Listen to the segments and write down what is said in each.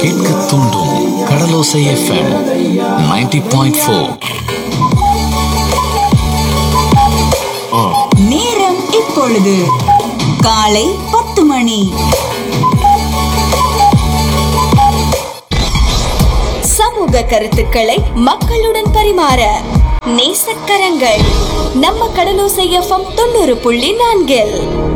கேட்க தூண்டும் கடலோசை FM 90.4 point four நேரம் இப்பொழுது காலை பத்து மணி சமூக கருத்துக்களை மக்களுடன் பரிமாற நேசக்கரங்கள் நம்ம கடலோசை எஃப்எம் தொண்ணூறு புள்ளி நான்கில்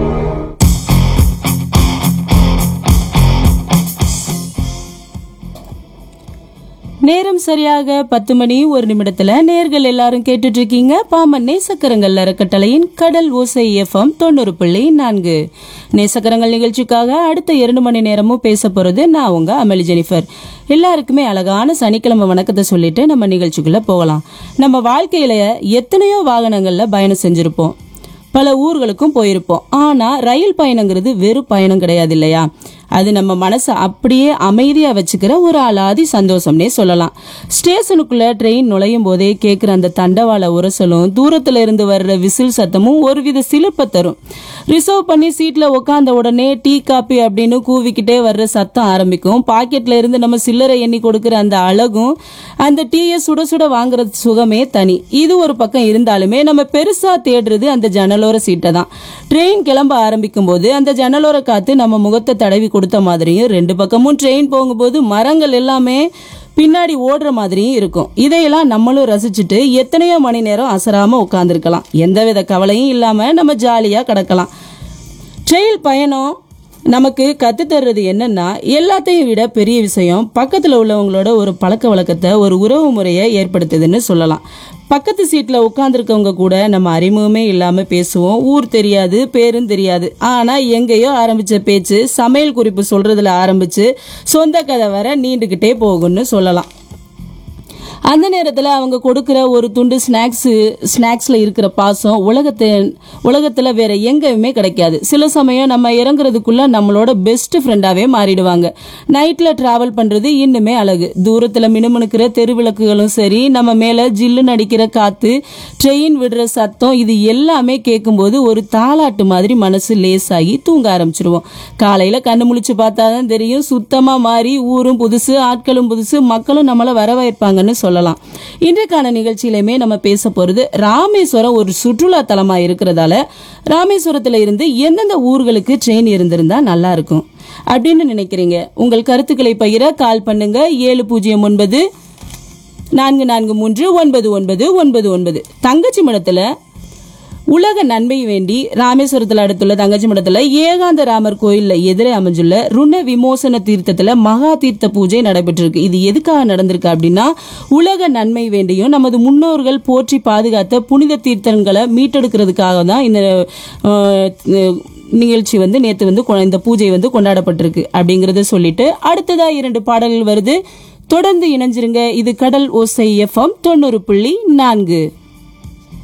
நேரம் சரியாக பத்து மணி ஒரு நிமிடத்துல நேர்கள் எல்லாரும் கேட்டுட்டு இருக்கீங்க பாமன் நேசக்கரங்கள் அறக்கட்டளையின் கடல் ஓசை எஃப்எம் தொண்ணூறு புள்ளி நான்கு நேசக்கரங்கள் நிகழ்ச்சிக்காக அடுத்த இரண்டு மணி நேரமும் பேச போறது நான் உங்க அமளி ஜெனிஃபர் எல்லாருக்குமே அழகான சனிக்கிழமை வணக்கத்தை சொல்லிட்டு நம்ம நிகழ்ச்சிக்குள்ள போகலாம் நம்ம வாழ்க்கையில எத்தனையோ வாகனங்கள்ல பயணம் செஞ்சிருப்போம் பல ஊர்களுக்கும் போயிருப்போம் ஆனா ரயில் பயணங்கிறது வெறும் பயணம் கிடையாது இல்லையா அது நம்ம மனசை அப்படியே அமைதியா வச்சுக்கிற ஒரு அலாதி சந்தோஷம்னே சொல்லலாம் ஸ்டேஷனுக்குள்ள ட்ரெயின் நுழையும் போதே கேட்குற அந்த தண்டவாள உரசலும் தூரத்துல இருந்து வர்ற விசில் சத்தமும் ஒருவித சிலிர்ப்பை தரும் ரிசர்வ் பண்ணி சீட்ல உட்காந்த உடனே டீ காப்பி அப்படின்னு கூவிக்கிட்டே வர்ற சத்தம் ஆரம்பிக்கும் பாக்கெட்ல இருந்து நம்ம சில்லறை எண்ணி கொடுக்கிற அந்த அழகும் அந்த டீயை சுட சுட வாங்குற சுகமே தனி இது ஒரு பக்கம் இருந்தாலுமே நம்ம பெருசா தேடுறது அந்த ஜன்னலோர சீட்டை தான் ட்ரெயின் கிளம்ப ஆரம்பிக்கும் போது அந்த ஜன்னலோர காத்து நம்ம முகத்தை தடவி கொடுத்த மாதிரியும் ரெண்டு பக்கமும் ட்ரெயின் போகும்போது மரங்கள் எல்லாமே பின்னாடி ஓடுற மாதிரியும் இருக்கும் இதையெல்லாம் நம்மளும் ரசிச்சுட்டு எத்தனையோ மணி நேரம் அசராம உட்காந்துருக்கலாம் எந்தவித கவலையும் இல்லாம நம்ம ஜாலியா கிடக்கலாம் ட்ரெயில் பயணம் நமக்கு கத்து தர்றது என்னன்னா எல்லாத்தையும் விட பெரிய விஷயம் பக்கத்துல உள்ளவங்களோட ஒரு பழக்க வழக்கத்தை ஒரு உறவு முறையை ஏற்படுத்துதுன்னு சொல்லலாம் பக்கத்து சீட்ல உட்காந்துருக்கவங்க கூட நம்ம அறிமுகமே இல்லாம பேசுவோம் ஊர் தெரியாது பேரும் தெரியாது ஆனா எங்கேயோ ஆரம்பிச்ச பேச்சு சமையல் குறிப்பு சொல்றதுல ஆரம்பிச்சு சொந்த கதை வர நீண்டுகிட்டே போகும்னு சொல்லலாம் அந்த நேரத்தில் அவங்க கொடுக்குற ஒரு துண்டு ஸ்நாக்ஸு ஸ்நாக்ஸில் இருக்கிற பாசம் உலகத்தை உலகத்தில் வேற எங்கேயுமே கிடைக்காது சில சமயம் நம்ம இறங்குறதுக்குள்ள நம்மளோட பெஸ்ட் ஃப்ரெண்டாகவே மாறிடுவாங்க நைட்டில் ட்ராவல் பண்ணுறது இன்னுமே அழகு தூரத்தில் மினுமினுக்கிற தெருவிளக்குகளும் சரி நம்ம மேலே ஜில்லுன்னு அடிக்கிற காற்று ட்ரெயின் விடுற சத்தம் இது எல்லாமே கேட்கும்போது ஒரு தாலாட்டு மாதிரி மனசு லேசாகி தூங்க ஆரம்பிச்சிருவோம் காலையில் கண்ணு முழிச்சு பார்த்தா தான் தெரியும் சுத்தமாக மாறி ஊரும் புதுசு ஆட்களும் புதுசு மக்களும் நம்மளை வரவேற்பாங்கன்னு சொல்லலாம் இன்றைக்கான நிகழ்ச்சியிலுமே நம்ம பேச போகிறது ராமேஸ்வரம் ஒரு சுற்றுலா தலமாக இருக்கிறதால ராமேஸ்வரத்தில் இருந்து எந்தெந்த ஊர்களுக்கு ட்ரெயின் இருந்திருந்தா நல்லா இருக்கும் அப்படின்னு நினைக்கிறீங்க உங்கள் கருத்துக்களை பகிர கால் பண்ணுங்க ஏழு பூஜ்ஜியம் ஒன்பது நான்கு நான்கு மூன்று ஒன்பது ஒன்பது ஒன்பது ஒன்பது தங்கச்சி மடத்துல உலக நன்மை வேண்டி ராமேஸ்வரத்தில் அடுத்துள்ள தங்கச்சி மடத்துல ஏகாந்த ராமர் கோயில்ல எதிரே அமைஞ்சுள்ள ருண விமோசன தீர்த்தத்துல மகா தீர்த்த பூஜை நடைபெற்றிருக்கு இது எதுக்காக நடந்திருக்கு அப்படின்னா உலக நன்மை வேண்டியும் நமது முன்னோர்கள் போற்றி பாதுகாத்த புனித தீர்த்தங்களை மீட்டெடுக்கிறதுக்காக தான் இந்த அஹ், நிகழ்ச்சி வந்து நேத்து வந்து கொ- இந்த பூஜை வந்து கொண்டாடப்பட்டிருக்கு அப்படிங்கறத சொல்லிட்டு அடுத்ததா இரண்டு பாடல்கள் வருது தொடர்ந்து இணைஞ்சிருங்க இது கடல் ஓசை எஃப்எம் தொண்ணூறு புள்ளி நான்கு